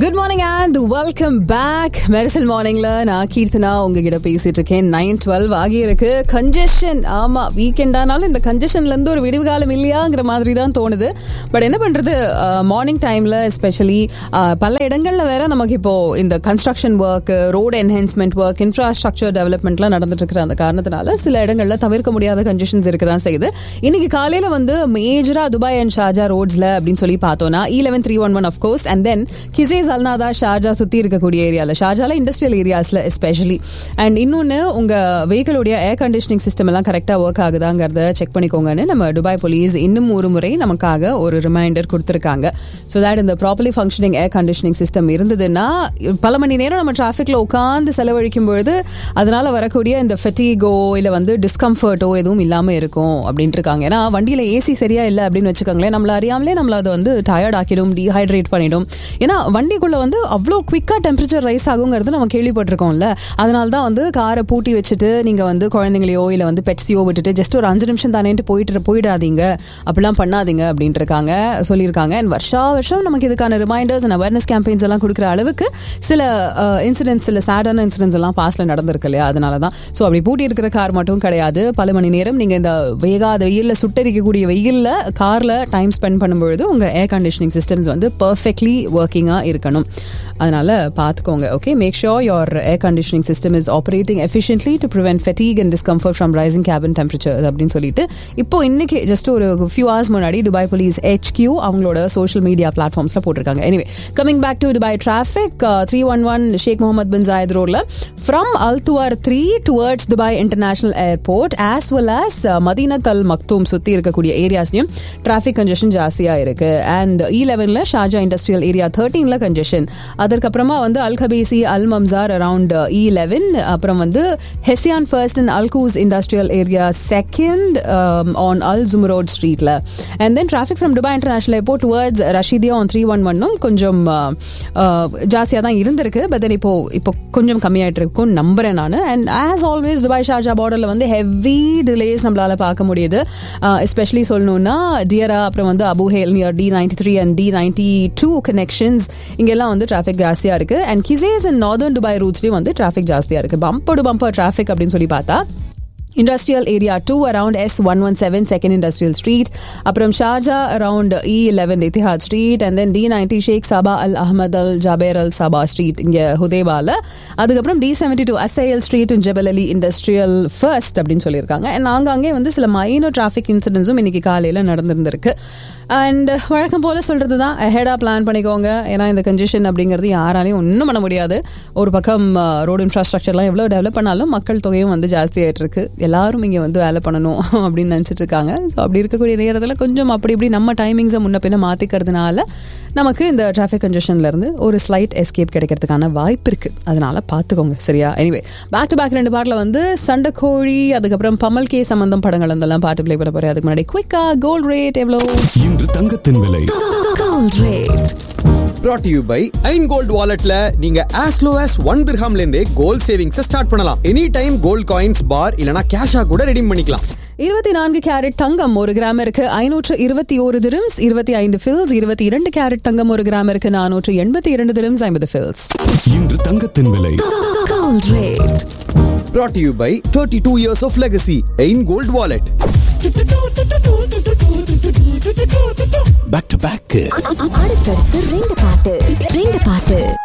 Good morning and welcome back Mersal மார்னிங்ல நான் கீர்த்தனா உங்ககிட்ட பேசிட்டு இருக்கேன் நைன் டுவெல் ஆகி இருக்கு கன்ஜெஷன் ஆமா வீக்கெண்ட் ஆனாலும் இந்த கன்ஜெஷன்ல இருந்து ஒரு விடுவு காலம் இல்லையாங்கிற மாதிரி தான் தோணுது பட் என்ன பண்றது மார்னிங் டைம்ல எஸ்பெஷலி பல இடங்கள்ல வேற நமக்கு இப்போ இந்த construction work road enhancement work infrastructure டெவலப்மெண்ட்லாம் நடந்துட்டு இருக்கிற அந்த காரணத்தினால சில இடங்கள்ல தவிர்க்க முடியாத கன்ஜெஷன்ஸ் இருக்கதான் செய்யுது இன்னைக்கு காலையில வந்து மேஜரா துபாய் அண்ட் ஷார்ஜா ரோட்ஸ்ல அப்படின்னு சொல்லி பார்த்தோம்னா E eleven three one one of course and then Qusais Al Nahda Sharjah சுத்தி இருக்கக்கூடிய ஏரியால ஷார்ஜால இண்டஸ்ட்ரியல் ஏரியாஸ்ல எஸ்பெஷலி அண்ட் இன்னொன்னு உங்க வெஹிக்கிளுடைய ஏர் கண்டிஷனிங் சிஸ்டம் எல்லாம் கரெக்டா ஒர்க் ஆகுதாங்கிறத செக் பண்ணிக்கோங்கன்னு நம்ம துபாய் போலீஸ் இன்னும் ஒரு முறை நமக்காக ஒரு ரிமைண்டர் கொடுத்துருக்காங்க ஸோ தட் இந்த properly functioning air conditioning system இருந்ததுன்னா பல மணி நேரம் நம்ம டிராஃபிக்ல உட்காந்து செலவழிக்கும் பொழுது அதனால வரக்கூடிய இந்த ஃபெட்டிகோ இல்ல வந்து டிஸ்கம்ஃபர்ட்டோ எதுவும் இல்லாம இருக்கும் அப்படின்ட்டு இருக்காங்க ஏன்னா வண்டியில ஏசி சரியா இல்லை அப்படின்னு வச்சுக்கோங்களேன் நம்மள அறியாமலே நம்மள அதை வந்து டயர்ட் ஆக்கிடும் டீஹைட்ரேட் பண்ணிடும் ஏன்னா வண்டிக்குள்ள வந்து அவ்வளோ குவிக்கா டெம்பரேச்சர் ரைஸ் ஆகுங்கிறது நம்ம கேள்விப்பட்டிருக்கோம்ல அதனால தான் வந்து காரை பூட்டி வச்சுட்டு நீங்க வந்து குழந்தைங்களையோ இல்ல வந்து பெட்ஸையோ விட்டுட்டு ஜஸ்ட் ஒரு அஞ்சு நிமிஷம் தானேன்ட்டு போயிட்டு போயிடாதீங்க அப்படிலாம் பண்ணாதீங்க அப்படின்ட்டு இருக்காங்க சொல்லியிருக்காங்க அண்ட் வருஷா வருஷம் நமக்கு இதுக்கான ரிமைண்டர்ஸ் அண்ட் அவேர்னஸ் கேம்பெயின்ஸ் எல்லாம் கொடுக்குற அளவுக்கு சில இன்சிடென்ட்ஸ் சில சேடான இன்சிடென்ட்ஸ் எல்லாம் பாஸ்ட்ல நடந்திருக்கு இல்லையா அதனால தான் ஸோ அப்படி பூட்டி இருக்கிற கார் மட்டும் கிடையாது பல மணி நேரம் நீங்க இந்த வேகாத வெயில்ல சுட்டரிக்கக்கூடிய வெயில்ல கார்ல டைம் ஸ்பெண்ட் பண்ணும்பொழுது உங்க ஏர் கண்டிஷனிங் சிஸ்டம்ஸ் வந்து பர்ஃபெக்ட்லி ஒர்க்கிங்கா இருக்கணும் அதனால பார்த்துக்கோங்க okay make sure your air conditioning system is operating efficiently to prevent fatigue and discomfort from rising cabin temperature அப்படின்னு சொல்லிட்டு இப்போ இன்னைக்கு ஜஸ்ட் ஒரு ஃபியூ ஹவர்ஸ் முன்னாடி துபாய் போலீஸ் ஹெச்கியூ அவங்களோட சோஷியல் மீடியா பிளாட்ஃபார்ம்ஸ்ல போட்டிருக்காங்க anyway coming back to Dubai traffic three one one Sheikh Mohammed bin Zayed ரோட்ல from Al Twar three towards Dubai international airport as well as Madinat Al Maktoum சுத்தி இருக்கக்கூடிய ஏரியாஸ்லயும் traffic congestion ஜாஸ்தியா இருக்கு and E லெவன்ல Sharjah industrial area தேர்ட்டீன்ல congestion அதற்கப்புறமா வந்து அல் கபேசி அல் மம்சார் அரவுண்ட் இ லெவன் அப்புறம் வந்து ஹெசியான் first and Al Quoz industrial area second on Al Jumeirah ஸ்ட்ரீட்ல and then traffic from Dubai international airport towards Rashidiya on three one ஒன்னும் கொஞ்சம் ஜாஸ்தியாக தான் இருந்திருக்கு பட் தென் இப்போ இப்போ கொஞ்சம் கம்மியாயிட்டு இருக்கும் நம்புறேன் நான் and as always Dubai Sharjah பார்டர்ல வந்து ஹெவி டிலேஸ் நம்மளால பார்க்க முடியுது எஸ்பெஷலி சொல்லணும்னா டியரா அப்புறம் வந்து Abu Hail near T ninety three and T ninety two connections இங்கெல்லாம் வந்து டிராஃபிக் ஜாஸ்தியா இருக்கு and Qusais and northern Dubai ரூட்ஸ்லயும் வந்து டிராஃபிக் ஜாஸ்தியா இருக்கு பம்பர் டு பம்பர் டிராஃபிக் அப்படின்னு சொல்லி பார்த்தா industrial area two around S one one seven second industrial street அப்புறம் Sharjah around E eleven Ittihad street and then T ninety Sheikh Sabah Al Ahmad Al Jaber Al Sabah street இங்கே ஹுதேபால அதுக்கப்புறம் T seventy two Asayel street Jebel Ali industrial first அப்படின்னு சொல்லியிருக்காங்க and நாங்கள் வந்து சில minor traffic இன்சிடென்ட்ஸும் இன்னைக்கு காலையில் நடந்திருந்திருக்கு அண்ட் வழக்கம் போல சொல்றது தான் ஹெடாக பிளான் பண்ணிக்கோங்க ஏன்னா இந்த கன்ஜெஷன் அப்படிங்கிறது யாராலையும் ஒன்றும் பண்ண முடியாது ஒரு பக்கம் ரோடு இன்ஃப்ராஸ்ட்ரக்சர்லாம் எவ்வளோ டெவலப் பண்ணாலும் மக்கள் தொகையும் வந்து ஜாஸ்தியாகிட்டு இருக்கு எல்லாரும் இங்கே வந்து வேலை பண்ணணும் அப்படின்னு நினச்சிட்டு இருக்காங்க ஸோ அப்படி இருக்கக்கூடிய நேரத்தில் கொஞ்சம் அப்படி இப்படி நம்ம டைமிங்ஸை முன்ன பின்ன மாற்றிக்கிறதுனால நமக்கு இந்த டிராஃபிக் கன்ஜெஷன்லேருந்து ஒரு ஸ்லைட் எஸ்கேப் கிடைக்கிறதுக்கான வாய்ப்பு இருக்கு அதனால பார்த்துக்கோங்க சரியா எனிவே பேக் டு பேக் ரெண்டு பாட்டில் வந்து சண்டைக்கோழி அதுக்கப்புறம் பமல் கே சம்பந்தம் படங்கள் அதெல்லாம் பாட்டு பிளே பண்ண போறேன் அதுக்கு முன்னாடி குயிக்கா கோல்ட் ரேட் எவ்வளோ இன்று தங்கத்தின் விலை Gold rate. brought to you by Ain gold வாலெட்ல நீங்க as low as ஒன் திர்ஹாம்ல இருந்தே கோல்ட் சேவிங்ஸ் ஸ்டார்ட் பண்ணலாம் any time gold coins bar இல்லனா கேஷா கூட ரெடீம் பண்ணிக்கலாம் இருபத்தி நான்கு கேரட் தங்கம் ஒரு கிராம் இருக்கு ஐநூற்று இருபத்தி ஒரு திரம்ஸ் இருபத்தி ஐந்து ஃபில்ஸ் இருபத்தி இரண்டு கேரட் தங்கம் ஒரு கிராம் இருக்கு நானூற்று எண்பத்தி இரண்டு திரம்ஸ் ஐம்பது ஃபில்ஸ் இன்று தங்கத்தின் விலை Gold rate. brought to you by thirty two years of legacy Ain gold wallet back to back அடுத்தடுத்து ரெண்டு பாட்டு ரெண்டு பாட்டு